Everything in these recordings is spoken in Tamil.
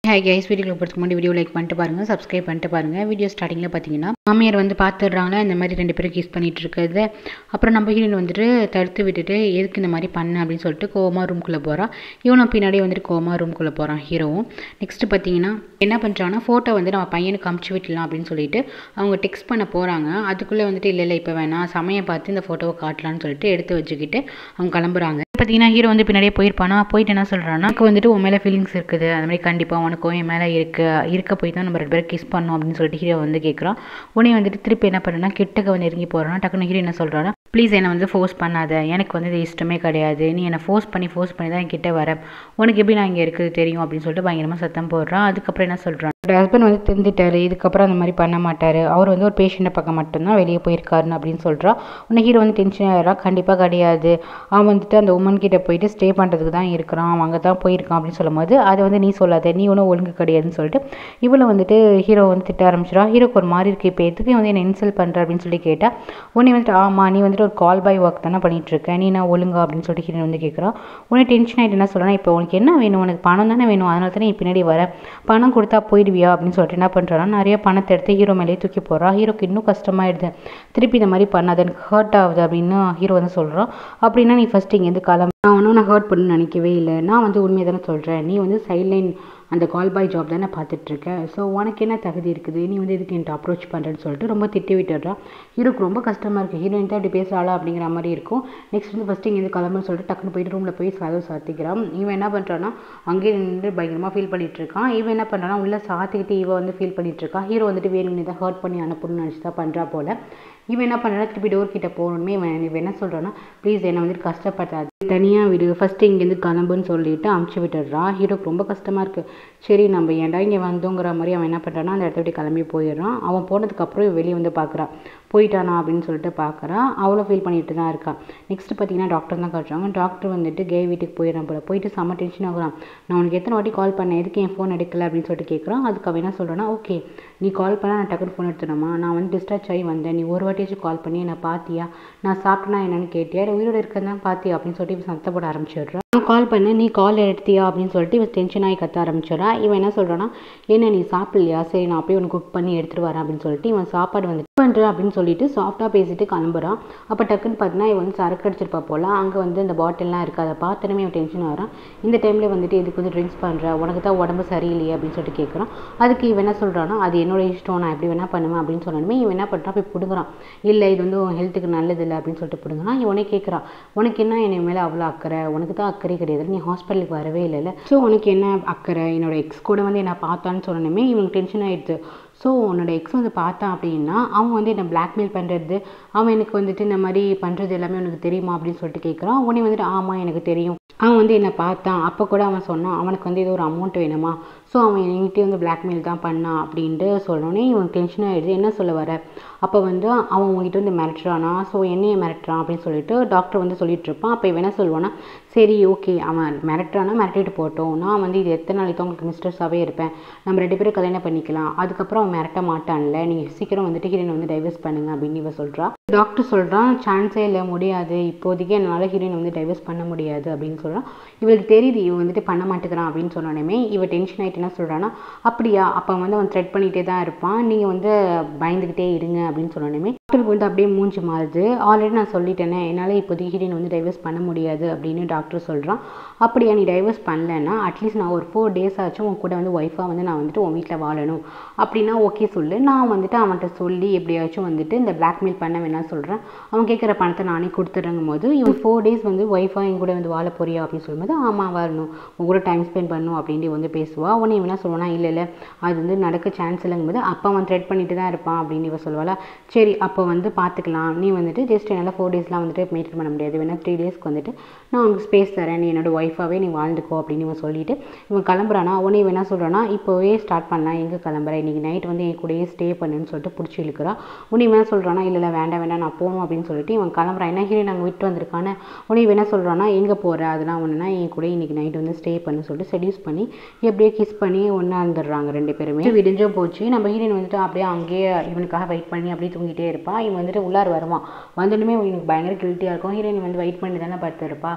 ஹாய் கைஸ் வீடியோவில் போகிறதுக்கு முன்னாடி வீடியோ லைக் பண்ணிட்டு பாருங்கள் சப்ஸ்கிரைப் பண்ணிட்டு பாருங்கள் வீடியோ ஸ்டார்டிங்கில் பார்த்தீங்கன்னா மாமியார் வந்து பார்த்துடுறாங்க இந்த மாதிரி ரெண்டு பேரும் கிஸ் பண்ணிட்டு இருக்கிறது அப்புறம் நம்ம ஹீரோயின் வந்துட்டு தடுத்து விட்டுட்டு எதுக்கு இந்த மாதிரி பண்ண அப்படின்னு சொல்லிட்டு கோவமா ரூம்குள்ளே போகிறான் இவனும் பின்னாடியே வந்துட்டு கோவமா ரூம்குள்ளே போகிறான் ஹீரோவும் நெக்ஸ்ட் பார்த்தீங்கன்னா என்ன பண்ணுறாங்கன்னா ஃபோட்டோ வந்து நம்ம பையனுக்கு அமுச்சு விட்டுலாம் அப்படின்னு சொல்லிட்டு அவங்க டெக்ஸ்ட் பண்ண போகிறாங்க அதுக்குள்ளே வந்துட்டு இல்லை இல்லை இப்போ வேணாம் சமயம் பார்த்து இந்த ஃபோட்டோவை காட்டலான்னு சொல்லிட்டு எடுத்து வச்சுக்கிட்டு அவங்க கிளம்புறாங்க பார்த்தீங்கன்னா ஹீரோ வந்து பின்னாடியே போயிருப்பானா போயிட்டு என்ன சொல்கிறான்னா எனக்கு வந்துட்டு உன் மேலே ஃபீலிங்ஸ் இருக்குது அந்த மாதிரி கண்டிப்பாக உனக்கும் என் மேலே இருக்கு இருக்க போய் தான் நம்ம ரெண்டு பேரும் கிஸ் பண்ணோம் அப்படின்னு சொல்லிட்டு ஹீரோ வந்து கேட்குறான் உடனே வந்துட்டு திருப்பி என்ன பண்ணுன்னா கிட்டக்க வந்து நெருங்கி போகிறான் டக்குனு ஹீரோ என்ன சொல்கிறான்னா ப்ளீஸ் என்னை வந்து ஃபோர்ஸ் பண்ணாத எனக்கு வந்து இது இஷ்டமே கிடையாது நீ என்னை ஃபோர்ஸ் பண்ணி ஃபோர்ஸ் பண்ணி தான் என்கிட்ட வர உனக்கு எப்படி நான் இங்கே இருக்குது தெரியும் அப்படின்னு சொல்லிட்டு பயங்கரமாக சத்தம் போடுறான் அதுக்கப்புறம் என்ன சொல்கிறான் ஹஸ்பண்ட் வந்து தெரிஞ்சிட்டாரு இதுக்கப்புறம் அந்த மாதிரி பண்ண மாட்டார் அவர் வந்து ஒரு பேஷண்ட்டை பக்கம் மட்டும்தான் வெளியே போயிருக்காருன்னு அப்படின்னு சொல்கிறான் உன்னை ஹீரோ வந்து டென்ஷன் ஆகிறான் கண்டிப்பாக கிடையாது அவன் வந்துட்டு அந்த உமன் கிட்ட போயிட்டு ஸ்டே பண்ணுறதுக்கு தான் இருக்கிறான் அவன் அங்கே தான் போயிருக்கான் அப்படின்னு சொல்லும்போது அதை வந்து நீ சொல்லாத நீ ஒன்றும் ஒழுங்கு கிடையாதுன்னு சொல்லிட்டு இவளை வந்துட்டு ஹீரோ வந்து திட்ட ஆரம்பிச்சிடா ஹீரோக்கு ஒரு மாதிரி இருக்குது இப்போ எதுக்கு வந்து என்ன இன்சல்ட் பண்ணுற அப்படின்னு சொல்லி கேட்டால் உன்னை வந்துட்டு ஆமாம் நீ வந்துட்டு ஒரு கால் பை ஒர்க் தானே பண்ணிட்டு இருக்க நீ நான் ஒழுங்கா அப்படின்னு சொல்லிட்டு ஹீரோ வந்து கேட்குறான் உன்னை டென்ஷன் ஆகிட்டு என்ன சொல்கிறேன் இப்போ உனக்கு என்ன வேணும் உனக்கு பணம் தானே வேணும் அதனால தானே நீ பின்னாடி வர பணம் கொடுத்தா போயிடுவியா அப்படின்னு சொல்லிட்டு என்ன பண்ணுறான்னா நிறைய பணத்தை எடுத்து ஹீரோ மேலேயே தூக்கி போடுறா ஹீரோக்கு இன்னும் கஷ்டமாயிடுது திருப்பி இந்த மாதிரி பண்ணாத எனக்கு ஹர்ட் ஆகுது அப்படின்னு ஹீரோ வந்து சொல்கிறான் அப்படின்னா நீ ஃபஸ்ட் இங்கேருந்து கிளம்பு நான் ஒன்றும் நான் ஹர்ட் பண்ணணும்னு நினைக்கவே இல்லை நான் வந்து உண்மையை தானே சொல்கிறேன் நீ வந்து சைட்லைன் அந்த கால் பாய் ஜாப் தானே பார்த்துட்ருக்க ஸோ உனக்கு என்ன தகுதி இருக்குது நீ வந்து எதுக்கு என்கிட்ட அப்ரோச் பண்ணுறேன்னு சொல்லிட்டு ரொம்ப திட்டி விட்டுடுறான் ஹீரோக்கு ரொம்ப கஷ்டமாக இருக்குது ஹீரோயின் தான் இப்படி பேசுகிறாளா அப்படிங்கிற மாதிரி இருக்கும் நெக்ஸ்ட் வந்து ஃபஸ்ட்டு இங்கேருந்து கிளம்புன்னு சொல்லிட்டு டக்குன்னு போயிட்டு ரூமில் போய் கதவு சாத்திக்கிறான் இவன் என்ன பண்ணுறான்னா அங்கேயே நின்று பயங்கரமாக ஃபீல் பண்ணிட்டு இருக்கான் இவன் என்ன பண்ணுறான்னா உள்ளே சாத்திக்கிட்டு இவன் வந்து ஃபீல் பண்ணிட்டு இருக்கான் ஹீரோ வந்துட்டு வேணும்னு தான் ஹர்ட் பண்ணி அனுப்பணும்னு நினச்சி தான் பண்ணுறா போல் இவன் என்ன பண்ணுறா திருப்பி டோர் கிட்ட போகணுமே இவன் இவன் என்ன சொல்கிறான்னா ப்ளீஸ் என்னை வந்துட்டு கஷ்டப்படுறாது தனியாக விடு ஃபஸ்ட்டு இங்கேருந்து கிளம்புன்னு சொல்லிட்டு அமுச்சு விட்டுடுறான் ஹீரோக்கு ரொம்ப கஷ்டமாக இருக்குது சரி நம்ம ஏன்டா இங்கே வந்தோங்கிற மாதிரி அவன் என்ன பண்ணுறான்னா அந்த இடத்த விட்டு கிளம்பி போயிடுறான் அவன் போனதுக்கப்புறம் வெளியே வந்து பார்க்குறான் போயிட்டானா அப்படின்னு சொல்லிட்டு பார்க்குறான் அவ்வளோ ஃபீல் பண்ணிட்டு தான் இருக்கான் நெக்ஸ்ட் பார்த்தீங்கன்னா டாக்டர் தான் காட்டுறாங்க டாக்டர் வந்துட்டு கே வீட்டுக்கு போயிடறான் போல போயிட்டு செம்ம டென்ஷன் ஆகுறான் நான் உனக்கு எத்தனை வாட்டி கால் பண்ணேன் எதுக்கு என் ஃபோன் எடுக்கல அப்படின்னு சொல்லிட்டு கேட்குறான் அதுக்கு அவன் என்ன சொல்கிறான்னா ஓகே நீ கால் பண்ணால் நான் டக்குனு ஃபோன் எடுத்துனோமா நான் வந்து டிஸ்சார்ஜ் ஆகி வந்தேன் நீ ஒரு வாட்டியாச்சும் கால் பண்ணி என்னை பார்த்தியா நான் சாப்பிட்டேனா என்னன்னு கேட்டியா இல்லை உயிரோடு இருக்கிறதான் பார்த்தியா அப்படின்னு சொல்லிட்டு இவன் சத்தப்பட ஆரம்பிச்சிடுறான் நான் கால் பண்ணேன் நீ கால் எடுத்தியா அப்படின்னு சொல்லிட்டு இவன் டென்ஷன் ஆகி கத்த ஆரம்பிச்சிடறா இவன் என்ன சொல்கிறான்னா என்ன நீ சாப்பிடலையா சரி நான் அப்படியே உனக்கு குக் பண்ணி எடுத்துகிட்டு வரேன் அப்படின்னு சொல்லிட்டு இவன் சாப்பாடு வந்து பண்ணுறேன் அப்படின்னு சொல்லிட்டு சாஃப்டாக பேசிட்டு கிளம்புறான் அப்போ டக்குன்னு பார்த்தீங்கன்னா இவன் வந்து சரக்கு அடிச்சிருப்பா போல் அங்கே வந்து இந்த பாட்டில்லாம் இருக்குது அதை பார்த்தனமே இவன் டென்ஷன் ஆகிறான் இந்த டைமில் வந்துட்டு இதுக்கு வந்து ட்ரிங்க்ஸ் பண்ணுற உனக்கு தான் உடம்பு சரியில்லையே அப்படின்னு சொல்லிட்டு கேட்குறான் அதுக்கு இவன் என்ன சொல்கிறான்னா அது என்னோட இஷ்டம் நான் எப்படி வேணால் பண்ணுவேன் அப்படின்னு சொன்னோமே இவன் என்ன பண்ணுறான் போய் பிடுங்குறான் இல்லை இது வந்து உன் ஹெல்த்துக்கு நல்லது இல்லை அப்படின்னு சொல்லிட்டு பிடுங்குறான் இவனே கேட்குறான் உனக்கு என்ன என் மேலே அவ்வளோ அக்கறை உனக்கு தான் அக்கறை கிடையாது நீ ஹாஸ்பிட்டலுக்கு வரவே இல்லைல்ல ஸோ உனக்கு என்ன அக்கறை என்னோட எக்ஸ் கூட வந்து என்ன பார்த்தான்னு சொன்னோமே இவனுக்கு டென்ஷன் ஆயிடுது ஸோ உன்னோட எக்ஸ் வந்து பார்த்தான் அப்படின்னா அவன் வந்து என்னை பிளாக்மெயில் பண்ணுறது அவன் எனக்கு வந்துட்டு இந்த மாதிரி பண்ணுறது எல்லாமே உனக்கு தெரியுமா அப்படின்னு சொல்லிட்டு கேட்குறான் உடனே வந்துட்டு ஆமாம் எனக்கு தெரியும் அவன் வந்து என்னை பார்த்தான் அப்போ கூட அவன் சொன்னான் அவனுக்கு வந்து ஏதோ ஒரு அமௌண்ட் வேணுமா ஸோ அவன் என்கிட்ட வந்து பிளாக்மெயில் தான் பண்ணான் அப்படின்ட்டு சொன்னோடனே இவன் டென்ஷன் ஆகிடுது என்ன சொல்ல வர அப்போ வந்து அவன் உங்ககிட்ட வந்து மிரட்டுறானா ஸோ என்னையை மிரட்டுறான் அப்படின்னு சொல்லிட்டு டாக்டர் வந்து சொல்லிட்டு இருப்பான் அப்போ இவன் என்ன சொல்லுவானா சரி ஓகே அவன் மிரட்டுறானா மிரட்டிட்டு போட்டோம் நான் வந்து இது எத்தனை நாளைக்கு உங்களுக்கு மிஸ்டர்ஸாகவே இருப்பேன் நம்ம ரெண்டு பேரும் கல்யாணம் பண்ணிக்கலாம் அதுக்கப்புறம் அவன் மிரட்ட மாட்டான்ல நீங்கள் சீக்கிரம் வந்துட்டு ஹீரோயின் வந்து டைவர்ஸ் பண்ணுங்க அப்படின்னு இவன் சொல்கிறா டாக்டர் சொல்கிறான் சான்ஸே இல்லை முடியாது இப்போதைக்கு என்னால் ஹீரோயின் வந்து டைவர்ஸ் பண்ண முடியாது அப்படின்னு சொல்கிறான் இவளுக்கு தெரியுது இவன் வந்துட்டு பண்ண மாட்டேங்கிறான் அப்படின்னு சொன்னோடனே இவ டென்ஷன் ஆகிட்டு என்ன சொல்கிறான்னா அப்படியா அப்போ வந்து அவன் த்ரெட் பண்ணிகிட்டே தான் இருப்பான் நீங்கள் வந்து பயந்துக்கிட்டே இருங்க அப்படின்னு சொன்னோடனே டாக்டருக்கு வந்து அப்படியே மூஞ்சி மாறுது ஆல்ரெடி நான் சொல்லிட்டேனே என்னால் இப்போதைக்கு ஹீரோயின் வந்து டைவர்ஸ் பண்ண முடியாது அப்படின்னு டாக்டர் சொல்கிறான் அப்படியா நீ டைவர்ஸ் பண்ணலன்னா அட்லீஸ்ட் நான் ஒரு ஃபோர் டேஸ் ஆச்சும் உன் கூட வந்து ஒய்ஃபாக வந்து நான் வந்துட்டு உன் வீட்டில் வாழணும் அப்படின்னா ஓகே சொல்லு நான் வந்துட்டு அவன்கிட்ட சொல்லி எப்படியாச்சும் வந்துட்டு இந்த பிளாக்மெயில் பண்ண வேணாம் சொல்கிறேன் அவன் கேட்குற பணத்தை நானே கொடுத்துட்றங்கும் போது இவன் ஃபோர் டேஸ் வந்து ஒய்ஃபாக என் கூட வந்து வாழ போறியா அப்படின்னு சொல்லும்போது ஆமாம் வரணும் உன் கூட டைம் ஸ்பெண்ட் பண்ணணும் அப்படின்ட்டு வந்து பேசுவா உடனே இவனா சொல்லுவானா இல்லை இல்லை அது வந்து நடக்க சான்ஸ் இல்லைங்கும்போது அப்போ அவன் த்ரெட் பண்ணிட்டு தான் இருப்பான் அப்படின்னு இவ சொல்லுவாளா சரி அப்போ வந்து பார்த்துக்கலாம் நீ வந்துட்டு ஜஸ்ட் என்னால் ஃபோர் டேஸ்லாம் வந்துட்டு மெயின்டைன் பண்ண முடியாது வேணா த்ரீ டேஸ்க்கு வந்துட்டு நான் உனக்கு ஸ்பேஸ் தரேன் நீ என்னோட ஒய்ஃபாகவே நீ வாழ்ந்துக்கோ அப்படின்னு இவன் சொல்லிட்டு இவன் கிளம்புறானா உடனே இவன் என்ன சொல்கிறான்னா இப்போவே ஸ்டார்ட் பண்ணலாம் எங்கே கிளம்புறேன் இன்றைக்கி நைட் வந்து என் கூடயே ஸ்டே பண்ணுன்னு சொல்லிட்டு பிடிச்சி இழுக்கிறான் உடனே இவன் என்ன சொல்கிறானா இல்லை இல்லை வேண்டாம் வேண்டாம் நான் போகணும் அப்படின்னு சொல்லிட்டு இவன் கிளம்புறான் என்ன ஹீரோ நாங்கள் விட்டு வந்திருக்கானே உடனே இவன் என்ன சொல்கிறானா எங்கே போகிற அதெல்லாம் ஒன்றுனா என் கூட இன்றைக்கி நைட் வந்து ஸ்டே பண்ணு சொல்லிட்டு செடியூஸ் பண்ணி எப்படியே கிஸ் பண்ணி ஒன்றா இருந்துடுறாங்க ரெண்டு பேருமே விடிஞ்சோ போச்சு நம்ம ஹீரோயின் வந்துட்டு அப்படியே அங்கேயே இவனுக்காக வெயிட் பண்ணி அப்படியே தூங்கிட்டே இருப்பான் இவன் வந்துட்டு உள்ளார வருவான் வந்தோடனே இவனுக்கு பயங்கர கில்ட்டியாக இருக்கும் ஹீரோயின் வந்து வெயிட் பண்ணி தானே படுத்திருப்பா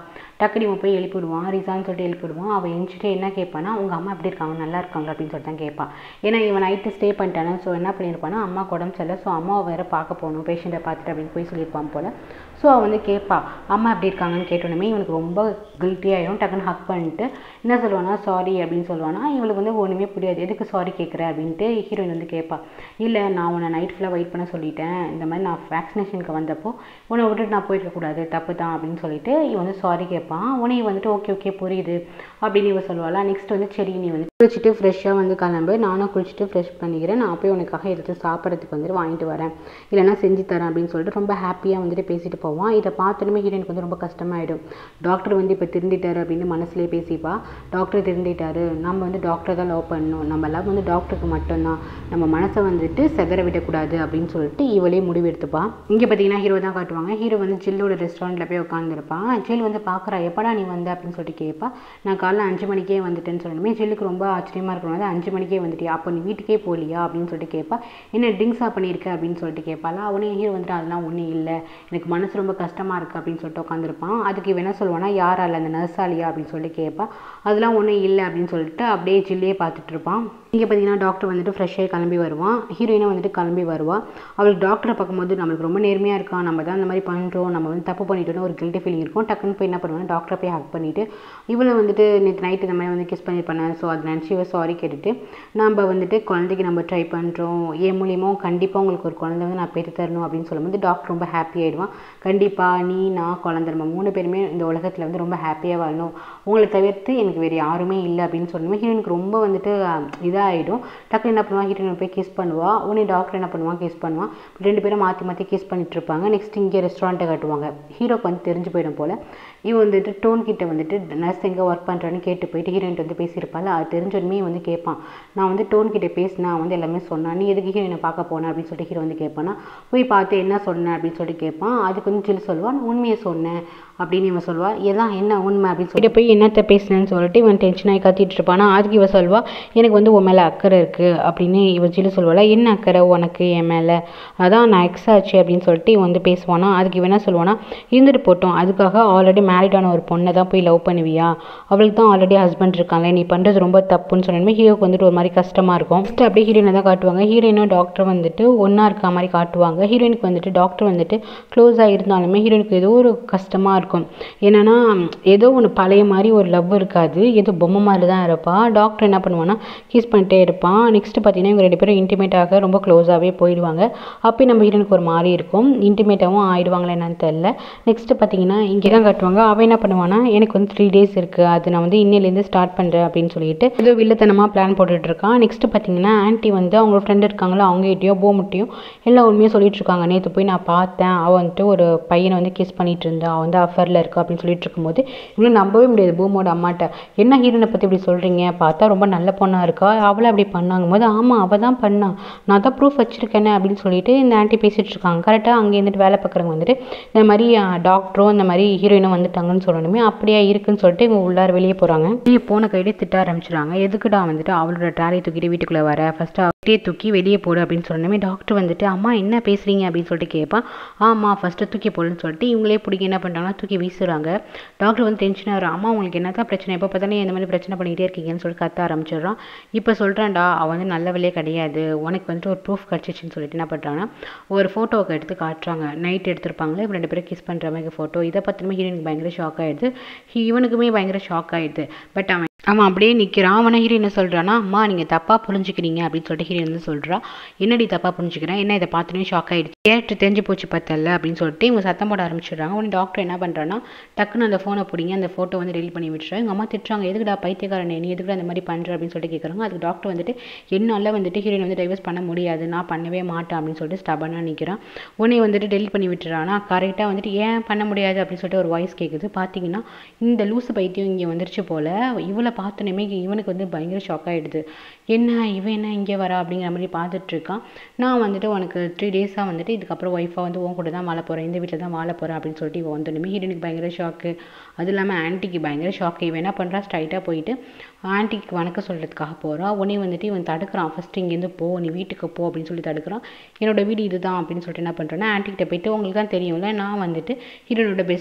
டக்குனு இவன் போய் எழுப்பி விடுவான் ரிசான்னு சொல்லிட்டு எழுப்பி விடுவான் அவள் எழுந்துட்டு என்ன கேட்பானா உங்கள் அம்மா எப்படி இருக்காங்க நல்லா இருக்காங்க அப்படின்னு சொல்லிட்டு தான் கேட்பான் ஏன்னா இவன் நைட்டு ஸ்டே பண்ணிட்டானே ஸோ என்ன பண்ணியிருப்பானா அம்மா உடம்பு சரியில்லை ஸோ அம்மாவை வேறு பார்க்க போகணும் பேஷண்ட்டை பார்த்துட்டு அப்படின்னு போய் சொல்லியிருப்பான் போல் ஸோ அவள் வந்து கேட்பா அம்மா எப்படி இருக்காங்கன்னு கேட்டோன்னே இவனுக்கு ரொம்ப கில்ட்டி ஆயிடும் டக்குன்னு ஹக் பண்ணிட்டு என்ன சொல்லுவானா சாரி அப்படின்னு சொல்லுவானா இவளுக்கு வந்து ஒன்றுமே புரியாது எதுக்கு சாரி கேட்குற அப்படின்ட்டு ஹீரோயின் வந்து கேட்பா இல்லை நான் உன்னை நைட் ஃபுல்லாக வெயிட் பண்ண சொல்லிட்டேன் இந்த மாதிரி நான் வேக்சினேஷனுக்கு வந்தப்போ உன்னை விட்டுட்டு நான் போயிருக்கக்கூடாது தப்பு தான் அப்படின்னு சொல்லிட்டு இவன் வந்து சாரி கேட்பான் உடனே வந்துட்டு ஓகே ஓகே புரியுது அப்படின்னு இவன் சொல்லுவாளா நெக்ஸ்ட் வந்து சரி நீ வந்து குளிச்சுட்டு ஃப்ரெஷ்ஷாக வந்து கிளம்பு நானும் குளிச்சுட்டு ஃப்ரெஷ் பண்ணிக்கிறேன் நான் போய் உனக்காக எடுத்து சாப்பிட்றதுக்கு வந்துட்டு வாங்கிட்டு வரேன் இல்லைனா செஞ்சு தரேன் அப்படின்னு சொல்லிட்டு ரொம்ப ஹாப்பியாக வந்துட்டு பேசிட்டு போவான் இதை பார்த்தோன்னே ஹீரோயினுக்கு வந்து ரொம்ப கஷ்டமாயிடும் டாக்டர் வந்து இப்போ திருந்திட்டாரு அப்படின்னு மனசுலேயே பேசிப்பா டாக்டர் திருந்திட்டாரு நம்ம வந்து டாக்டரை தான் லவ் பண்ணணும் நம்ம லவ் வந்து டாக்டருக்கு மட்டும்தான் நம்ம மனசை வந்துட்டு செதற விடக்கூடாது அப்படின்னு சொல்லிட்டு இவளே முடிவு எடுத்துப்பா இங்கே பார்த்தீங்கன்னா ஹீரோ தான் காட்டுவாங்க ஹீரோ வந்து ஜில்லோட ரெஸ்டாரண்ட்டில் போய் உட்காந்துருப்பான் ஜில் வந்து பார்க்குறா எப்படா நீ வந்த அப்படின்னு சொல்லிட்டு கேட்பா நான் காலைல அஞ்சு மணிக்கே வந்துட்டேன்னு சொல்லணுமே ஜில்லுக்கு ரொம்ப ஆச்சரியமாக இருக்கணும் அஞ்சு மணிக்கே வந்துட்டியா அப்போ நீ வீட்டுக்கே போகலியா அப்படின்னு சொல்லிட்டு கேட்பா என்ன ட்ரிங்க்ஸாக பண்ணியிருக்க அப்படின்னு சொல்லிட்டு கேட்பாளா அவனே ஹீரோ வந்துட்டு அதெல்லாம் ஒன்றும் இல்லை எனக்கு மனசு ரொம்ப கஷ்டமாக இருக்குது அப்படின்னு சொல்லிட்டு உட்காந்துருப்பான் அதுக்கு இவன் என்ன சொல்லுவானா யாரால அந்த நர்ஸாலியா அப்படின்னு சொல்லிட்டு கேட்பா அதெல்லாம் ஒன்றும் இல்லை அப்படின்னு சொல்லிட்டு அப்படியே ஜில்லையே பார்த்துட்டு இருப்பான் இங்கே பார்த்தீங்கன்னா டாக்டர் வந்துட்டு ஃப்ரெஷ்ஷாக கிளம்பி வருவான் ஹீரோயினும் வந்துட்டு கிளம்பி வருவா அவளுக்கு டாக்டரை பார்க்கும்போது நம்மளுக்கு ரொம்ப நேர்மையாக இருக்கான் நம்ம தான் இந்த மாதிரி பண்ணுறோம் நம்ம வந்து தப்பு பண்ணிட்டோம்னு ஒரு கில்ட்டி ஃபீலிங் இருக்கும் டக்குன்னு போய் என்ன பண்ணுவாங்க டாக்டரை போய் ஹக் பண்ணிவிட்டு இவளை வந்துட்டு நேற்று நைட்டு இந்த மாதிரி வந்து கிஸ் பண்ணியிருப்பானே ஸோ அதை நினச்சி இவ சாரி கேட்டுட்டு நம்ம வந்துட்டு குழந்தைக்கு நம்ம ட்ரை பண்ணுறோம் என் மூலியமாக கண்டிப்பாக உங்களுக்கு ஒரு குழந்தை வந்து நான் பெற்று தரணும் அப்படின்னு சொல்லும்போது டாக்டர் ரொம்ப ஹாப்பி ஆகிடுவான் கண்டிப்பாக நீ நான் குழந்தை நம்ம மூணு பேருமே இந்த உலகத்தில் வந்து ரொம்ப ஹாப்பியாக வாழணும் உங்களை தவிர்த்து எனக்கு வேறு யாருமே இல்லை அப்படின்னு சொல்லும்போது ஹீரோயினுக்கு ரொம்ப வந்துட்டு இதாகிடும் டக்குனு என்ன பண்ணுவான் ஹீரோயின் போய் கிஸ் பண்ணுவா உடனே டாக்டர் என்ன பண்ணுவான் கிஸ் பண்ணுவான் ரெண்டு பேரும் மாற்றி மாற்றி கிஸ் பண்ணிட்டு இருப்பாங்க நெக்ஸ்ட் இங்கே ரெஸ்டாரண்ட்டை காட்டுவாங்க ஹீரோக்கு வந்து தெரிஞ்சு போயிடும் போல் இவன் வந்துட்டு டோன் கிட்ட வந்துட்டு நர்ஸ் எங்கே ஒர்க் பண்ணுறான்னு கேட்டு போயிட்டு ஹீரோயின் வந்து பேசியிருப்பாள் அது தெரிஞ்சோடனே வந்து கேட்பான் நான் வந்து டோன் கிட்ட பேசினா அவன் வந்து எல்லாமே சொன்னான் நீ எதுக்கு ஹீரோயினை பார்க்க போனேன் அப்படின்னு சொல்லிட்டு ஹீரோ வந்து கேட்பானா போய் பார்த்து என்ன சொன்னேன் அப்படின்னு சொல்லிட்டு கேட்பான் அதுக்கு வந்து சொல்லி சொல்லுவான் நான் உண்மையை சொன்னேன் அப்படின்னு இவன் சொல்வா எல்லாம் என்ன உண்மை அப்படின்னு சொல்லிட்டு போய் என்னத்த பேசினேன்னு சொல்லிட்டு இவன் டென்ஷன் ஆகி கத்திட்டு இருப்பானா அதுக்கு இவன் சொல்வா எனக்கு வந்து உன் மேலே அக்கறை இருக்குது அப்படின்னு இவன் சொல்லி சொல்லுவாளா என்ன அக்கறை உனக்கு என் மேலே அதான் நான் எக்ஸ் ஆச்சு அப்படின்னு சொல்லிட்டு இவன் வந்து பேசுவானா அதுக்கு இவன் என்ன சொல்லுவானா இருந்துட்டு போட்டோம் அதுக்காக ஆல்ரெடி மேரிடான ஒரு பொண்ணை தான் போய் லவ் பண்ணுவியா அவளுக்கு தான் ஆல்ரெடி ஹஸ்பண்ட் இருக்காங்க நீ பண்ணுறது ரொம்ப தப்புன்னு சொன்னோமே ஹீரோக்கு வந்துட்டு ஒரு மாதிரி கஷ்டமாக இருக்கும் ஃபஸ்ட்டு அப்படியே ஹீரோயினை தான் காட்டுவாங்க ஹீரோயினும் டாக்டர் வந்துட்டு ஒன்றா இருக்க மாதிரி காட்டுவாங்க ஹீரோயினுக்கு வந்துட்டு டாக்டர் வந்துட்டு க்ளோஸாக இருந்தாலுமே ஹீரோயினுக்கு ஏதோ ஒரு கஷ்டமாக இருக்கும் என்னென்னா ஏதோ ஒன்று பழைய மாதிரி ஒரு லவ் இருக்காது ஏதோ பொம்மை மாதிரி தான் இருப்பாள் டாக்டர் என்ன பண்ணுவான்னா கிஸ் பண்ணிட்டே இருப்பான் நெக்ஸ்ட் பார்த்தீங்கன்னா இவங்க ரெண்டு பேரும் இன்டிமேட்டாக ரொம்ப க்ளோஸாகவே போயிடுவாங்க அப்போ நம்ம ஹீரோனுக்கு ஒரு மாதிரி இருக்கும் இன்டிமேட்டாகவும் ஆயிடுவாங்களா என்னன்னு தெரில நெக்ஸ்ட் பார்த்தீங்கன்னா இங்கே தான் காட்டுவாங்க அவன் என்ன பண்ணுவான்னா எனக்கு வந்து த்ரீ டேஸ் இருக்குது அது நான் வந்து இன்னிலேருந்து ஸ்டார்ட் பண்ணுறேன் அப்படின்னு சொல்லிட்டு ஏதோ வில்லத்தனமாக பிளான் போட்டுட்டு இருக்கான் நெக்ஸ்ட் பார்த்தீங்கன்னா ஆன்ட்டி வந்து அவங்க ஃப்ரெண்ட் இருக்காங்களோ அவங்ககிட்டயோ போமுட்டையும் எல்லா உண்மையும் சொல்லிட்டு இருக்காங்க நேற்று போய் நான் பார்த்தேன் அவள் வந்துட்டு ஒரு பையனை வந்து கிஸ் பண்ணிட்டு இருந்தா அவன் வந்து அஃபரில் இருக்கா அப்படின்னு சொல்லிட்டு இருக்கும்போது இவங்களும் நம்பவே முடியாது பூமோட அம்மாட்ட என்ன ஹீரோனை பற்றி இப்படி சொல்கிறீங்க பார்த்தா ரொம்ப நல்ல பொண்ணாக இருக்கா அவளை அப்படி பண்ணாங்க போது ஆமாம் அவள் தான் பண்ணா நான் தான் ப்ரூஃப் வச்சுருக்கேனே அப்படின்னு சொல்லிட்டு இந்த ஆன்ட்டி பேசிகிட்டு இருக்காங்க கரெக்டாக அங்கே இருந்துட்டு வேலை பார்க்குறவங்க வந்துட்டு இந்த மாதிரி டாக்டரும் இந்த மாதிரி ஹீரோயினும் வந்துட்டாங்கன்னு சொல்லணுமே அப்படியே இருக்குன்னு சொல்லிட்டு இவங்க உள்ளார வெளியே போகிறாங்க வெளியே போன கையிலே திட்ட ஆரம்பிச்சிடுறாங்க எதுக்குடா வந்துட்டு அவளோட ட்ராலி தூக்கிட்டு வீட்டுக்குள்ளே வர ஃபஸ்ட்டு அவட்டே தூக்கி வெளியே போடு அப்படின்னு சொன்னோமே டாக்டர் வந்துட்டு அம்மா என்ன பேசுகிறீங்க அப்படின்னு சொல்லிட்டு கேட்பான் ஆமாம் ஃபஸ்ட்டு தூக்கி போடுன்னு சொல்லிட்டு இவங்களே பிடிக்க என்ன பண்ணுறாங்கன்னா தூக்கி வீசுறாங்க டாக்டர் வந்து டென்ஷனாக வரும் அம்மா உங்களுக்கு என்ன தான் பிரச்சனை எப்போ பார்த்தாலும் இந்த மாதிரி பிரச்சனை பண்ணிக்கிட்டே இருக்கீங்கன்னு சொல்லி கத்த ஆரம்பிச்சிடுறான் இப்போ சொல்கிறான்டா அவன் வந்து நல்லவளே கிடையாது உனக்கு வந்துட்டு ஒரு ப்ரூஃப் கிடச்சிச்சின்னு சொல்லிட்டு என்ன பண்ணுறாங்கன்னா ஒரு ஃபோட்டோவை எடுத்து காட்டுறாங்க நைட் எடுத்திருப்பாங்களே இவங்க ரெண்டு பேரும் கிஸ் பண்ணுற மாதிரி ஃபோட்டோ இதை பற்றினுமே ஹீரோனுக்கு பயங்கர ஷாக் ஆகிடுது இவனுக்குமே பயங்கர ஷாக் ஆகிடுது பட் அவன் அவன் அப்படியே நிற்கிறான் அவனை ஹீரோ என்ன சொல்கிறான்னா அம்மா நீங்கள் தப்பாக புரிஞ்சுக்கிறீங்க அப்படின்னு சொல்லிட்டு ஹீரோ வந்து சொல்கிறா என்னடி தப்பாக புரிஞ்சுக்கிறேன் என்ன இதை பார்த்துனே ஷாக் ஆகிடுச்சு கேரக்டர் தெரிஞ்சு போச்சு பார்த்தல அப்படின்னு சொல்லிட்டு இவங்க சத்தம் போட ஆரம்பிச்சிடுறாங்க உடனே டாக்டர் என்ன பண்ணுறான்னா டக்குன்னு அந்த ஃபோனை பிடிங்க அந்த ஃபோட்டோ வந்து டெலிட் பண்ணி விட்டுறேன் எங்கள் அம்மா திட்டுறாங்க எதுக்குடா பைத்தியக்காரன் நீ எதுக்குடா அந்த மாதிரி பண்ணுற அப்படின்னு சொல்லிட்டு கேட்குறாங்க அதுக்கு டாக்டர் வந்துட்டு என்னால் வந்துட்டு ஹீரோயின் வந்து டைவர்ஸ் பண்ண முடியாது நான் பண்ணவே மாட்டேன் அப்படின்னு சொல்லிட்டு ஸ்டபனாக நிற்கிறான் உடனே வந்துட்டு டெலிட் பண்ணி விட்டுறானா கரெக்டாக வந்துட்டு ஏன் பண்ண முடியாது அப்படின்னு சொல்லிட்டு ஒரு வாய்ஸ் கேட்குது பார்த்தீங்கன்னா இந்த லூசு பைத்தியம் இங்கே வந்துருச்சு போல் இவளை பார்த்தோன்னே இவனுக்கு வந்து பயங்கர ஷாக் ஆகிடுது என்ன இவன் என்ன இங்கே வரா அப்படிங்கிற மாதிரி பார்த்துட்டு இருக்கான் நான் வந்துட்டு உனக்கு த்ரீ டேஸாக வந்துட்டு இதுக்கப்புறம் ஒய்ஃபாக வந்து உன் கூட தான் வாழ போகிறேன் இந்த வீட்டில் தான் வாழ போகிறேன் அப்படின்னு சொல்லிட்டு இவன் வந்தோடனே ஹீரோனுக்கு பயங்கர ஷாக்கு அது இல்லாமல் ஆன்ட்டிக்கு பயங்கர ஷாக்கு இவன் என்ன பண்ணுறா ஸ்ட்ரைட்டாக போயிட்டு ஆன்ட்டிக்கு வணக்கம் சொல்கிறதுக்காக போகிறா உடனே வந்துட்டு இவன் தடுக்கிறான் ஃபஸ்ட்டு இங்கேருந்து போ நீ வீட்டுக்கு போ அப்படின்னு சொல்லி தடுக்கிறான் என்னோட வீடு இதுதான் அப்படின்னு சொல்லிட்டு என்ன பண்ணுறேன்னா ஆன்ட்டிக்கிட்ட போயிட்டு உங்களுக்கு தான் தெரியும்ல நான் வந்துட்டு ஹீரோனோட பெஸ்ட்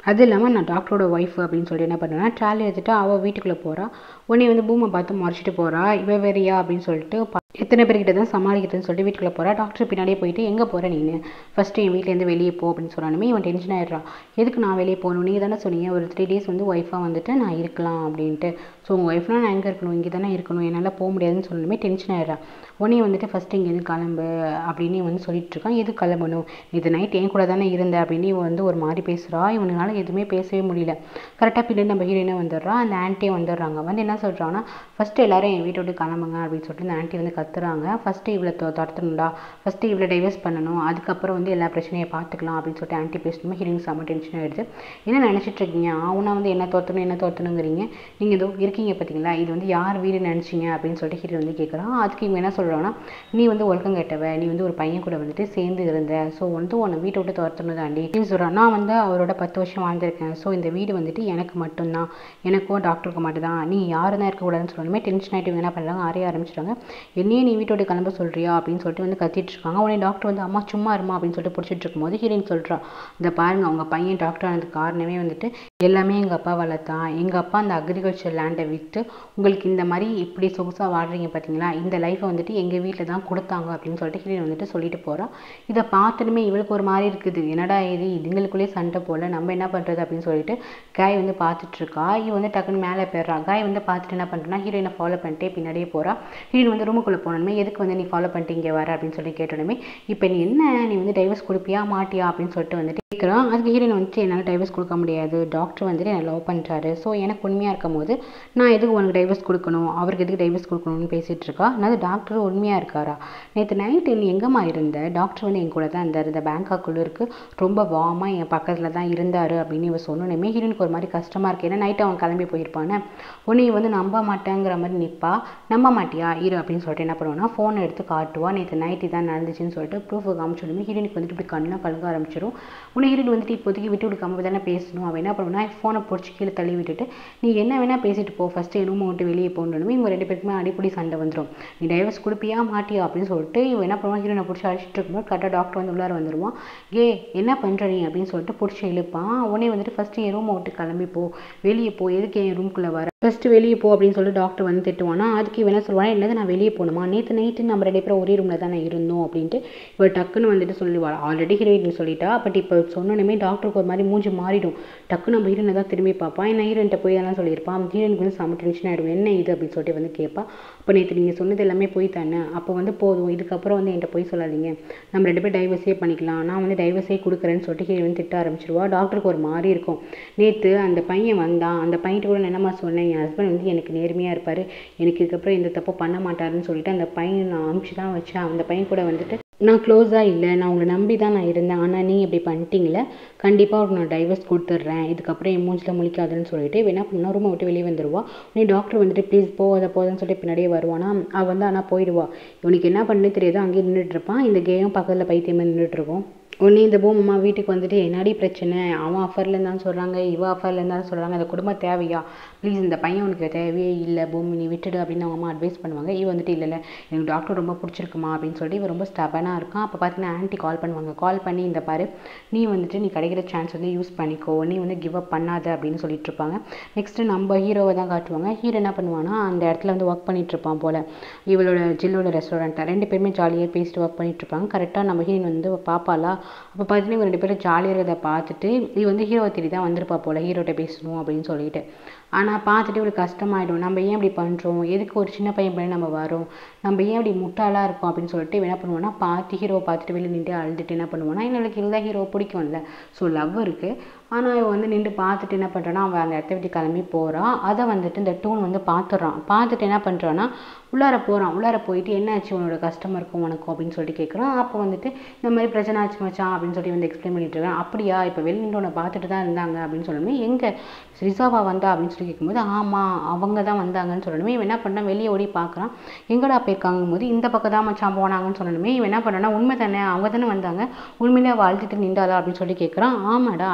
அது இல்லாமல் நான் டாக்டரோட ஒய்ஃப் அப்படின்னு சொல்லி என்ன பண்ணுறேன்னா ட்ராலி எடுத்துட்டு அவள் வீட்டுக்குள்ளே போகிறா உடனே வந்து பூமை பார்த்து முறைச்சிட்டு போகிறா இவ வேறியா அப்படின்னு சொல்லிட்டு ப- எத்தனை பேர்கிட்ட தான் சமாளிக்கிறதுன்னு சொல்லிட்டு வீட்டுக்குள்ளே போகிறா டாக்டர் பின்னாடியே போயிட்டு எங்கே போகிற நீ ஃபஸ்ட்டு என் வீட்டிலேருந்து வெளியே போ அப்படின்னு சொன்னாலுமே இவன் டென்ஷன் ஆயிடுறான் எதுக்கு நான் வெளியே போகணும் நீங்கள் தானே சொன்னீங்க ஒரு த்ரீ டேஸ் வந்து ஒய்ஃபாக வந்துட்டு நான் இருக்கலாம் அப்படின்ட்டு ஸோ உங்கள் ஒய்ஃப்னா நான் எங்கே இருக்கணும் இங்கே தானே இருக்கணும் என்னால் போக முடியாதுன்னு சொன்னாலுமே டென்ஷன் ஆயிடுறான் உடனே வந்துட்டு ஃபஸ்ட்டு இங்கேருந்து கிளம்பு அப்படின்னு வந்து சொல்லிட்டு இருக்கான் எது கிளம்பணும் இது நைட் என் கூட தானே இருந்த அப்படின்னு இவன் வந்து ஒரு மாதிரி பேசுகிறா இவனால எதுவுமே பேசவே முடியல கரெக்டாக பின்னாடி நம்ம ஹீரோயினே வந்துடுறா அந்த ஆன்ட்டியும் வந்துடுறாங்க வந்து என்ன சொல்கிறாங்கன்னா ஃபஸ்ட்டு எல்லாரும் என் வீட்டை விட்டு கிளம்புங்க அப்படின்னு சொல்லிட்டு அந்த ஆன்ட்டி வந்து கத்துறாங்க ஃபஸ்ட்டு இவ்வளோ துரத்தணும்டா ஃபஸ்ட்டு இவ்வளோ டைவர்ஸ் பண்ணணும் அதுக்கப்புறம் வந்து எல்லா பிரச்சனையை பார்த்துக்கலாம் அப்படின்னு சொல்லிட்டு ஆன்ட்டி பேசணுமே ஹீரோயின் செம்ம டென்ஷன் ஆகிடுது என்ன நினச்சிட்டு இருக்கீங்க அவனா வந்து என்ன தோற்றணும் என்ன தோற்றணுங்கிறீங்க நீங்கள் இதோ இருக்கீங்க பார்த்தீங்களா இது வந்து யார் வீடு நினச்சிங்க அப்படின்னு சொல்லிட்டு ஹீரோ வந்து கேட்குறான் அதுக்கு இவங்க என்ன சொல்கிறான்னா நீ வந்து ஒழுக்கம் கேட்டவ நீ வந்து ஒரு பையன் கூட வந்துட்டு சேர்ந்து இருந்த ஸோ வந்து உன்னை வீட்டை விட்டு துரத்தணும் தாண்டி அப்படின்னு சொல்கிறான் நான் வந்து அவரோட பத்து வருஷம் வாழ்ந்திருக்கேன் ஸோ இந்த வீடு வந்துட்டு எனக்கு மட்டும்தான் எனக்கும் டாக்டருக்கு மட்டும்தான் நீ யாரும் தான் இருக்கக்கூடாதுன்னு சொன்னாலுமே டென்ஷன் ஆகிட்டு இவங்க என்ன பண்ணுறாங்க அறைய ஆரம்பிச்சிட்டாங்க என்னையே நீ வீட்டோட கிளம்ப சொல்றியா அப்படின்னு சொல்லிட்டு வந்து கத்திட்டு இருக்காங்க உடனே டாக்டர் வந்து அம்மா சும்மா இருமா அப்படின்னு சொல்லிட்டு பிடிச்சிட்டு இருக்கும்போது ஹீரோயின் சொல்றா இந்த பாருங்க அவங்க பையன் டாக்டர் ஆனதுக்கு காரணமே வந்துட்டு எல்லாமே எங்கள் அப்பாவால் தான் எங்கள் அப்பா அந்த அக்ரிகல்ச்சர் லேண்டை விற்று உங்களுக்கு இந்த மாதிரி இப்படி சொகுசாக வாழ்றீங்க பார்த்தீங்களா இந்த லைஃப்பை வந்துட்டு எங்கள் வீட்டில் தான் கொடுத்தாங்க அப்படின்னு சொல்லிட்டு ஹீரோயின் வந்துட்டு சொல்லிட்டு போறா இதை பார்த்ததுமே இவளுக்கு ஒரு மாதிரி இருக்குது என்னடா இது இதுங்களுக்குள்ளேயே சண்டை போல நம்ம என்ன பண்ணுறது அப்படின்னு சொல்லிட்டு காய் வந்து பார்த்துட்டு இருக்கா இவ வந்து டக்குன்னு மேலே போயிடுறா காய் வந்து பார்த்துட்டு என்ன பண்ணுறா ஹீரோயினை ஃபாலோ பண்ணிட்டே பின்னாடியே போறா ஹீரோயின் வந்து ரூமுக்குள்ளே போனோமே எதுக்கு வந்து நீ ஃபாலோ பண்ணிட்டு இங்கே வர அப்படின்னு சொல்லி கேட்டோடனே இப்போ நீ என்ன நீ வந்து டைவர்ஸ் கொடுப்பியா மாட்டியா அப்படின்னு சொல்லிட்டு வந்துட்டு கேட்குறான் அதுக்கு ஹீரோயின் வந்துட்டு என்னால் டைவர்ஸ் கொடுக்க முடியாது டாக்டர் வந்துட்டு என்னை லவ் பண்ணுறாரு ஸோ எனக்கு உண்மையாக இருக்கும் போது நான் எதுக்கு உனக்கு டைவர்ஸ் கொடுக்கணும் அவருக்கு எதுக்கு டைவர்ஸ் கொடுக்கணும்னு பேசிகிட்டு இருக்கா அதாவது டாக்டர் உண்மையாக இருக்காரா நேற்று நைட்டு நீ எங்கேம்மா இருந்த டாக்டர் வந்து என் கூட தான் இருந்தார் இந்த பேங்காக்குள்ளே இருக்கு ரொம்ப வார்மாக என் பக்கத்தில் தான் இருந்தார் அப்படின்னு இவ சொன்னோன்னே ஹீரோனுக்கு ஒரு மாதிரி கஷ்டமாக இருக்கு ஏன்னா நைட்டு அவன் கிளம்பி போயிருப்பானே உன்னை இவ வந்து நம்ப மாட்டேங்கிற மாதிரி நிற்பா நம்ப மாட்டியா இரு அப்படின்னு சொல்லிட்டு என்ன பண்ணுவான்னா ஃபோனை எடுத்து காட்டுவா நேற்று நைட்டு தான் நடந்துச்சுன்னு சொல்லிட்டு ப்ரூஃப் காமிச்சோடனே ஹீரோனுக்கு வந்துட்டு இப்படி கண்ணாக கலங்க ஆரம்பிச்சிடும் உன்னை ஹீரோயின் வந்துட்டு இப்போதைக்கு விட்டு கொடுக்காம தானே பேசணும் அவன் என்ன பண்ணுவானா ஃபோனை பிடிச்சி கீழே தள்ளி விட்டுட்டு நீ என்ன வேணால் பேசிட்டு போ ஃபஸ்ட்டு என் ரூமை விட்டு வெளியே போகணுமே இவங்க ரெண்டு பேருக்குமே அடிப்படி சண்டை வந்துடும் நீ டைவர்ஸ் கொடுப்பியா மாட்டியா அப்படின்னு சொல்லிட்டு இவன் என்ன பண்ணுவான் ஹீரோனை பிடிச்சி அடிச்சிட்டு இருக்கும்போது கரெக்டாக டாக்டர் வந்து உள்ளார வந்துருவான் ஏ என்ன பண்ணுற நீ அப்படின்னு சொல்லிட்டு பிடிச்சி இழுப்பான் உடனே வந்துட்டு ஃபஸ்ட்டு என் ரூமை விட்டு கிளம்பி போ வெளியே போ எதுக்கு என் ரூம்குள்ளே வர ஃபஸ்ட்டு வெளியே போ அப்படின்னு சொல்லிட்டு டாக்டர் வந்து திட்டுவானா அதுக்கு இவன் என்ன சொல்லுவானா என்னது நான் வெளியே போகணுமா நேற்று நைட்டு நம்ம ரெண்டு பேரும் ஒரே ரூமில் தானே இருந்தோம் அப்படின்ட்டு இவள் டக்குன்னு வந்துட்டு சொல்லுவாள் ஆல்ரெடி ஹீரோயின் சொல்லிட்டா பட் இப்போ சொன்னோன்னே டாக்டருக்கு ஒரு மாதிரி மூஞ்சி மாறிடும் டக்குன்னு நம்ம ஹீரோனை தான் திரும்பி பார்ப்பான் என்ன ஹீரோன்ட்ட போய் அதெல்லாம் சொல்லியிருப்பான் ஹீரோனுக்கு வந்து செம்ம டென்ஷன் ஆகிடும் என்ன இது அப்படின்னு சொல்லிட்டு வந்து கேட்பா அப்போ நேற்று நீங்கள் சொன்னது எல்லாமே போய் தானே அப்போ வந்து போதும் இதுக்கப்புறம் வந்து என்கிட்ட போய் சொல்லாதீங்க நம்ம ரெண்டு பேரும் டைவர்ஸே பண்ணிக்கலாம் நான் வந்து டைவர்ஸே கொடுக்குறேன்னு சொல்லிட்டு ஹீரோயின் திட்ட ஆரம்பிச்சிருவா டாக்டருக்கு ஒரு மாதிரி இருக்கும் நேற்று அந்த பையன் வந்தான் அந்த பையன்ட்டு கூட நான் என்னம்மா சொன்னேன் என் ஹஸ்பண்ட் வந்து எனக்கு நேர்மையாக இருப்பார் எனக்கு இதுக்கப்புறம் இந்த தப்பு பண்ண மாட்டாருன்னு சொல்லிட்டு அந்த பையன் நான் அனுப்பிச்சு தான் வச்சேன் அந்த பையன் கூட வந்துட்டு நான் க்ளோஸாக இல்லை நான் உங்களை நம்பி தான் நான் இருந்தேன் ஆனால் நீங்கள் இப்படி பண்ணிட்டீங்களே கண்டிப்பாக அவருக்கு நான் டைவர்ஸ் கொடுத்துட்றேன் இதுக்கப்புறம் என் மூஞ்சில் முழிக்காதுன்னு சொல்லிட்டு இவ என்ன பண்ணா ரூமை விட்டு வெளியே வந்துடுவா நீ டாக்டர் வந்துட்டு ப்ளீஸ் போகாத போதுன்னு சொல்லிட்டு பின்னாடியே வருவானா அவள் வந்து ஆனால் போயிடுவா இவனுக்கு என்ன பண்ணுன்னு தெரியாது அங்கேயே நின்றுட்டு இருப்பான் இந்த கேயும் பக்கத்தில் பைத்தியமாக நின்றுட்டு இருக்கும் உடனே இந்த பூமம்மா வீட்டுக்கு வந்துட்டு என்னடி பிரச்சனை அவன் ஆஃபரில் இருந்தாலும் சொல்கிறாங்க இவ ஆஃபரில் இருந்தாலும் சொல்கிறாங்க அந்த குடும்பம் தேவையா ப்ளீஸ் இந்த பையன் உனக்கு தேவையே இல்லை பூமி நீ விட்டுடு அப்படின்னு அவங்க அம்மா அட்வைஸ் பண்ணுவாங்க இவ வந்துட்டு இல்லை இல்லை எனக்கு டாக்டர் ரொம்ப பிடிச்சிருக்குமா அப்படின்னு சொல்லிட்டு இவன் ரொம்ப ஸ்டபனாக இருக்கான் அப்போ பார்த்தீங்கன்னா ஆன்ட்டி கால் பண்ணுவாங்க கால் பண்ணி இந்த பாரு நீ வந்துட்டு நீ கிடைக்கிற சான்ஸ் வந்து யூஸ் பண்ணிக்கோ நீ வந்து கிவ் அப் பண்ணாத அப்படின்னு சொல்லிட்டு இருப்பாங்க நெக்ஸ்ட்டு நம்ம ஹீரோவை தான் காட்டுவாங்க ஹீரோ என்ன பண்ணுவானா அந்த இடத்துல வந்து ஒர்க் பண்ணிட்டு இருப்பான் போல் இவளோட ஜில்லோட ரெஸ்டாரண்ட்டில் ரெண்டு பேருமே ஜாலியாக பேசிட்டு ஒர்க் பண்ணிட்டு இருப்பாங்க கரெக்டாக நம்ம ஹீரோயின் வந்து பாப்பாளா அப்போ பார்த்தீங்கன்னா இவங்க ரெண்டு பேரும் ஜாலியாக இருக்கிறத பார்த்துட்டு இது வந்து ஹீரோவை தேடி தான் வந்திருப்பா போல் ஹீரோட்ட பேசணும் அப்படின்னு சொல்லிட்டு ஆனால் பார்த்துட்டு இவளுக்கு கஷ்டமாயிடும் நம்ம ஏன் இப்படி பண்ணுறோம் எதுக்கு ஒரு சின்ன பையன் பண்ணி நம்ம வரோம் நம்ம ஏன் இப்படி முட்டாளாக இருக்கோம் அப்படின்னு சொல்லிட்டு இவன் என்ன பண்ணுவான்னா பார்த்து ஹீரோவை பார்த்துட்டு வெளியே நின்று அழுதுட்டு என்ன பண்ணுவானா எனக்கு இல்லை ஹீரோவை பிடிக்கும்ல ஸோ லவ் இருக்குது ஆனால் இவன் வந்து நின்று பார்த்துட்டு என்ன பண்ணுறான்னா அவன் அந்த இடத்த விட்டு கிளம்பி போகிறான் அதை வந்துட்டு இந்த டூன் வந்து பார்த்துடுறான் பார்த்துட்டு என்ன பண்ணுறான்னா உள்ளார போகிறான் உள்ளார போயிட்டு என்ன ஆச்சு உன்னோட கஸ்டமருக்கும் உனக்கும் அப்படின்னு சொல்லிட்டு கேட்குறான் அப்போ வந்துட்டு இந்த மாதிரி பிரச்சனை ஆச்சு மச்சான் அப்படின்னு சொல்லி வந்து எக்ஸ்பிளைன் பண்ணிட்டு இருக்கான் அப்படியா இப்போ வெளியே நின்று உன்னை பார்த்துட்டு தான் இருந்தாங்க அப்படின்னு சொல்லணுமே எங்கே ரிசாவா வந்தா அப்படின்னு சொல்லி கேட்கும்போது ஆமாம் அவங்க தான் வந்தாங்கன்னு சொல்லணுமே இவன் என்ன பண்ணான் வெளியே ஓடி பார்க்குறான் எங்கடா போயிருக்காங்கும் போது இந்த பக்கம் தான் மச்சான் போனாங்கன்னு சொல்லணுமே இவன் என்ன பண்ணான்னா உண்மை தானே அவங்க தானே வந்தாங்க உண்மையிலே அவள் அழுதுட்டு நின்றாளா அப்படின்னு சொல்லி கேட்குறான் ஆமாடா அழுதுட்டு தான்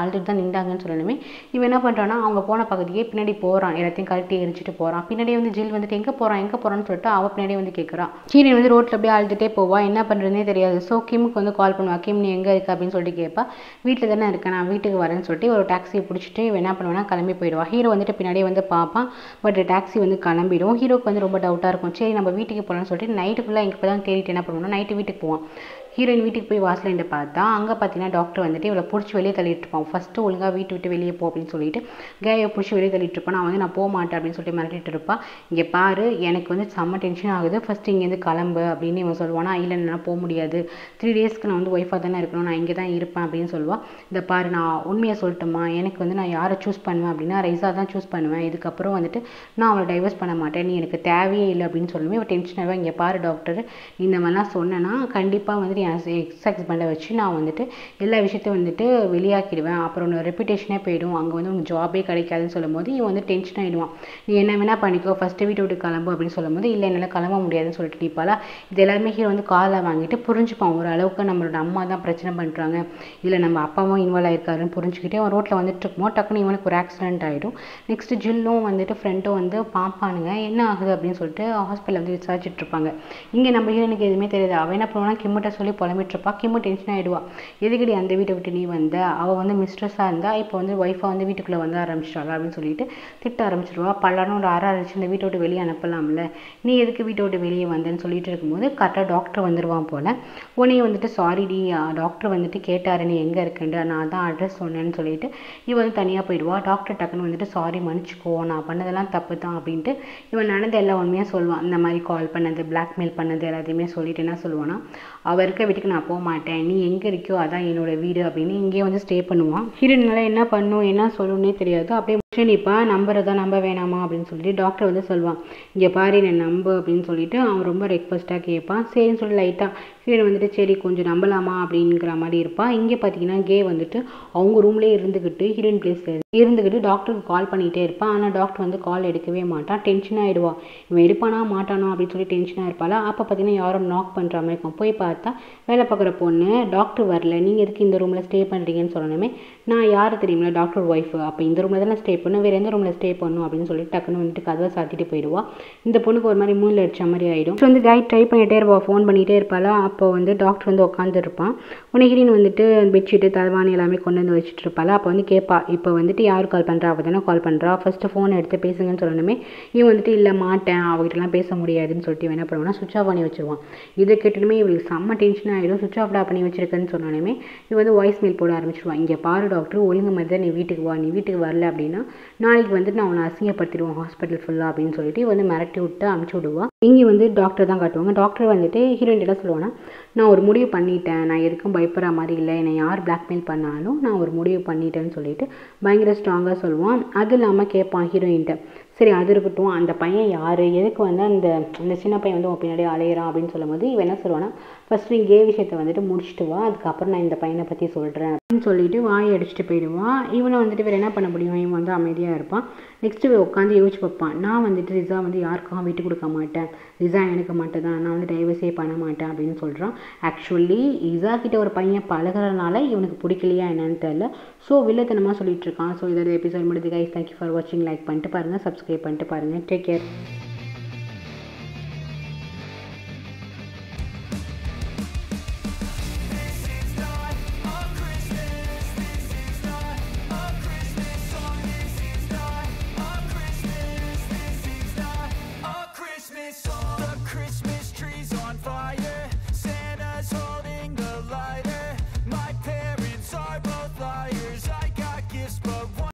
நின்றாங்கன்னு சொல்லணுமே இவன் என்ன பண்ணுறான்னா அவங்க போன பகுதியே பின்னாடி போகிறான் எல்லாத்தையும் கழட்டி எரிச்சிட்டு போகிறான் பின்னாடியே வந்து ஜில் வந்துட்டு எங்கே போகிறான் எங்கே போகிறான்னு சொல்லிட்டு அவள் பின்னாடியே வந்து கேட்குறான் சீரியன் வந்து ரோட்டில் அப்படியே அழுதுகிட்டே போவா என்ன பண்ணுறதுனே தெரியாது ஸோ கிம்முக்கு வந்து கால் பண்ணுவா கிம் நீ எங்கே இருக்க அப்படின்னு சொல்லிட்டு கேட்பா வீட்டில் தானே இருக்கேன் நான் வீட்டுக்கு வரேன்னு சொல்லிட்டு ஒரு டாக்ஸியை பிடிச்சிட்டு இவன் என்ன பண்ணுவானா கிளம்பி போயிடுவா ஹீரோ வந்துட்டு பின்னாடியே வந்து பார்ப்பான் பட் டாக்ஸி வந்து கிளம்பிடும் ஹீரோக்கு வந்து ரொம்ப டவுட்டாக இருக்கும் சரி நம்ம வீட்டுக்கு போகலான்னு சொல்லிட்டு நைட்டு ஃபுல்லாக எங்கே தான் தேடிட்டு என்ன பண்ணுவோம்னா நைட்டு வீட்டுக்கு போவான் ஹீரோயின் வீட்டுக்கு போய் வாசல் நின்று பார்த்தா அங்கே பார்த்தீங்கன்னா டாக்டர் வந்துட்டு இவளை பிடிச்சி வெளியே தள்ளிட்டு இருப்பான் ஃபஸ்ட்டு ஒழுங்காக வீட்டு விட்டு வெளியே போ அப்படின்னு சொல்லிட்டு கேயை பிடிச்சி வெளியே தள்ளிட்டு இருப்பான் நான் வந்து நான் போக மாட்டேன் அப்படின்னு சொல்லிட்டு மிரட்டிட்டு இருப்பான் இங்கே பாரு எனக்கு வந்து செம்ம டென்ஷன் ஆகுது ஃபஸ்ட்டு இங்கேருந்து கிளம்பு அப்படின்னு இவன் சொல்லுவானா இல்லை என்னால் போக முடியாது த்ரீ டேஸ்க்கு நான் வந்து ஒய்ஃபாக தானே இருக்கணும் நான் இங்கே தான் இருப்பேன் அப்படின்னு சொல்லுவாள் இந்த பாரு நான் உண்மையை சொல்லட்டுமா எனக்கு வந்து நான் யாரை சூஸ் பண்ணுவேன் அப்படின்னா ரைஸா தான் சூஸ் பண்ணுவேன் இதுக்கப்புறம் வந்துட்டு நான் அவளை டைவர்ஸ் பண்ண மாட்டேன் நீ எனக்கு தேவையே இல்லை அப்படின்னு சொல்லுவேன் இவன் டென்ஷன் ஆகுவா இங்கே பாரு டாக்டர் இந்த மாதிரிலாம் சொன்னேன்னா கண்டிப்பாக வந்துட்டு என் எக்ஸ் ஹஸ்பண்டை வச்சு நான் வந்துட்டு எல்லா விஷயத்தையும் வந்துட்டு வெளியாக்கிடுவேன் அப்புறம் உன்னோட ரெப்புடேஷனே போயிடும் அங்கே வந்து உனக்கு ஜாபே கிடைக்காதுன்னு சொல்லும்போது இவன் வந்து டென்ஷன் ஆகிடுவான் நீ என்ன வேணால் பண்ணிக்கோ ஃபஸ்ட்டு வீட்டை விட்டு கிளம்பு அப்படின்னு சொல்லும்போது இல்லை என்னால் கிளம்ப முடியாதுன்னு சொல்லிட்டு நிற்பாளா இது எல்லாருமே ஹீரோ வந்து காலில் வாங்கிட்டு புரிஞ்சுப்பான் ஒரு அளவுக்கு நம்மளோட அம்மா தான் பிரச்சனை பண்ணுறாங்க இல்லை நம்ம அப்பாவும் இன்வால்வ் ஆயிருக்காருன்னு புரிஞ்சுக்கிட்டே அவன் ரோட்டில் வந்துட்டு இருக்கும்போது டக்குன்னு இவனுக்கு ஒரு ஆக்சிடென்ட் ஆகிடும் நெக்ஸ்ட் ஜில்லும் வந்துட்டு ஃப்ரெண்டும் வந்து பார்ப்பானுங்க என்ன ஆகுது அப்படின்னு சொல்லிட்டு ஹாஸ்பிட்டலில் வந்து விசாரிச்சுட்டு இருப்பாங்க இங்கே நம்ம ஹீரோனுக்கு எதுவுமே தெரியாது அவன் என்ன பண்ணுவானா கிம்மிட்ட சொல்லி புலம்பிட்டு இருப்பா கிம்மு டென்ஷன் ஆகிடுவா எதுக்கடி அந்த வீட்டை விட்டு நீ வந்த அவள் வந்து மிஸ்ட்ரஸாக இருந்தா இப்போ வந்து ஒய்ஃபாக வந்து வீட்டுக்குள்ளே வந்து ஆரம்பிச்சிட்டாளா அப்படின்னு சொல்லிட்டு திட்ட ஆரம்பிச்சிருவா பல்லாரும் ஒரு அரை அரைச்சு இந்த வீட்டை விட்டு வெளியே அனுப்பலாம்ல நீ எதுக்கு வீட்டை விட்டு வெளியே வந்தேன்னு சொல்லிட்டு இருக்கும்போது கரெக்டாக டாக்டர் வந்துருவான் போல் உடனே வந்துட்டு சாரிடி டாக்டர் வந்துட்டு கேட்டாரு நீ எங்கே இருக்கேன்ட்டு நான் தான் அட்ரஸ் சொன்னேன்னு சொல்லிட்டு இவன் வந்து தனியாக போயிடுவா டாக்டர் டக்குன்னு வந்துட்டு சாரி மன்னிச்சுக்கோ நான் பண்ணதெல்லாம் தப்பு தான் அப்படின்ட்டு இவன் நடந்த எல்லா உண்மையாக சொல்லுவான் இந்த மாதிரி கால் பண்ணது பிளாக்மெயில் பண்ணது எல்லாத்தையுமே சொல்லிட்டு என்ன சொல்லுவான்னா அவ இருக்க வீட்டுக்கு நான் போக மாட்டேன் நீ எங்கே இருக்கியோ அதான் என்னோட வீடு அப்படின்னு இங்கேயே வந்து ஸ்டே பண்ணுவான் ஹீரோனால என்ன பண்ணும் என்ன சொல்லணும்னே தெரியாது அப்படியே நிப்பா நம்புறதா நம்ப வேணாமா அப்படின்னு சொல்லிட்டு டாக்டர் வந்து சொல்லுவான் இங்கே பாரு என்னை நம்பு அப்படின்னு சொல்லிட்டு அவன் ரொம்ப ரெக்வஸ்ட்டாக கேட்பான் சரின்னு சொல்லி லைட்டாக ஹீரோயின் வந்துட்டு சரி கொஞ்சம் நம்பலாமா அப்படிங்கிற மாதிரி இருப்பான் இங்கே பார்த்தீங்கன்னா கே வந்துட்டு அவங்க ரூம்லேயே இருந்துக்கிட்டு ஹீரோயின் பிளேஸில் இருந்துக்கிட்டு டாக்டருக்கு கால் பண்ணிகிட்டே இருப்பான் ஆனால் டாக்டர் வந்து கால் எடுக்கவே மாட்டான் டென்ஷன் ஆகிடுவா இவன் எடுப்பானா மாட்டானோ அப்படின்னு சொல்லி டென்ஷனாக இருப்பாளா அப்போ பார்த்தீங்கன்னா யாரும் நாக் பண்ணுற மாதிரி இருக்கும் போய் பார்த்தா வேலை பார்க்குற பொண்ணு டாக்டர் வரல நீங்கள் எதுக்கு இந்த ரூமில் ஸ்டே பண்ணுறீங்கன்னு சொல்லணுமே நான் யார் தெரியுங்களா டாக்டர் ஒய்ஃப் அப்போ இந்த ரூமில் தானே ஸ்டே பண்ணணும் வேறு எந்த ரூமில் ஸ்டே பண்ணணும் அப்படின்னு சொல்லிட்டு டக்குன்னு வந்துட்டு கதவை சாத்திட்டு போயிடுவா இந்த பொண்ணுக்கு ஒரு மாதிரி மூணில் அடிச்ச மாதிரி ஆகிடும் வந்து கைட் ட்ரை பண்ணிகிட்டே இருப்பா ஃபோன் பண்ணிகிட்டே இருப்பாளா அப்போ வந்து டாக்டர் வந்து உட்காந்துருப்பான் உடனே ஹீரோயின் வந்துட்டு பெட்ஷீட்டு தலைவாணி எல்லாமே கொண்டு வந்து வச்சுட்டு இருப்பாளா அப்போ வந்து கேட்பா இப்போ வந்துட்டு யார் கால் பண்ணுறா அவள் தானே கால் பண்ணுறா ஃபஸ்ட்டு ஃபோன் எடுத்து பேசுங்கன்னு சொல்லணுமே இவன் வந்துட்டு இல்லை மாட்டேன் அவகிட்டலாம் பேச முடியாதுன்னு சொல்லிட்டு இவன் என்ன பண்ணுவான்னா சுவிச் ஆஃப் பண்ணி வச்சிருவான் இதை கேட்டுமே இவளுக்கு செம்ம டென்ஷன் ஆகிடும் சுவிச் ஆஃப் பண்ணி வச்சிருக்கேன்னு சொன்னாலுமே இவன் வந்து வாய்ஸ் மெயில் போட ஆரம்பிச்சிருவான் இங்கே பாரு டாக்டர் ஒழுங்கு மாதிரி தான் நீ வீட்டுக்கு வா நீ வீட்டுக்கு வரல அப்படின்னா நாளைக்கு வந்துட்டு நான் அவனை அசிங்கப்படுத்திடுவோம் ஹாஸ்பிட்டல் ஃபுல்லாக அப்படின்னு சொல்லிட்டு வந்து மிரட்டி விட்டு அமுச்சு விடுவான் இங்கே வந்து டாக்டர் தான் காட்டுவாங்க டாக்டர் வந்துட்டு ஹீரோயின் என்ன சொல்லுவான்னா நான் ஒரு முடிவு பண்ணிட்டேன் நான் எதுக்கும் பயப்படுற மாதிரி இல்லை என்னை யார் பிளாக்மெயில் பண்ணாலும் நான் ஒரு முடிவு பண்ணிட்டேன்னு சொல்லிட்டு பயங்கர ஸ்ட்ராங்காக சொல்லுவான் அது இல்லாமல் கேட்பான் ஹீரோயின்ட்ட சரி அது இருக்கட்டும் அந்த பையன் யார் எதுக்கு வந்து அந்த அந்த சின்ன பையன் வந்து உன் பின்னாடி அலையிறான் அப்படின்னு சொல்லும்போது இவன் என்ன சொல்லுவான்னா ஃபஸ்ட் நீ கே விஷயத்தை வந்துட்டு முடிச்சுட்டு வா அதுக்கப்புறம் நான் இந்த பையனை பற்றி சொல்கிறேன் அப்படின்னு சொல்லிட்டு வாய் அடிச்சுட்டு போயிடுவான் இவனை வந்துட்டு வேறு என்ன பண்ண முடியும் இவன் வந்து அமைதியாக இருப்பான் நெக்ஸ்ட்டு உட்காந்து யோசிச்சு பார்ப்பான் நான் வந்துட்டு ரிசா வந்து யாருக்காகவும் விட்டு கொடுக்க மாட்டேன் ரிசா எனக்கு மட்டும் தான் நான் வந்து டைவர்ஸே பண்ண மாட்டேன் அப்படின்னு சொல்கிறான் ஆக்சுவலி இசா கிட்ட ஒரு பையன் பழகுறதுனால இவனுக்கு பிடிக்கலையா என்னன்னு தெரியல ஸோ வில்லத்தனமாக சொல்லிட்டு இருக்கான் ஸோ இதோட எபிசோட் முடிஞ்சு கைஸ் தேங்க்யூ ஃபார் வாட்சிங் லைக் பண்ணிட்டு பாருங்கள் சப்ஸ்கிரைப் பண்ணிட்டு பாருங்கள் டேக் கேர்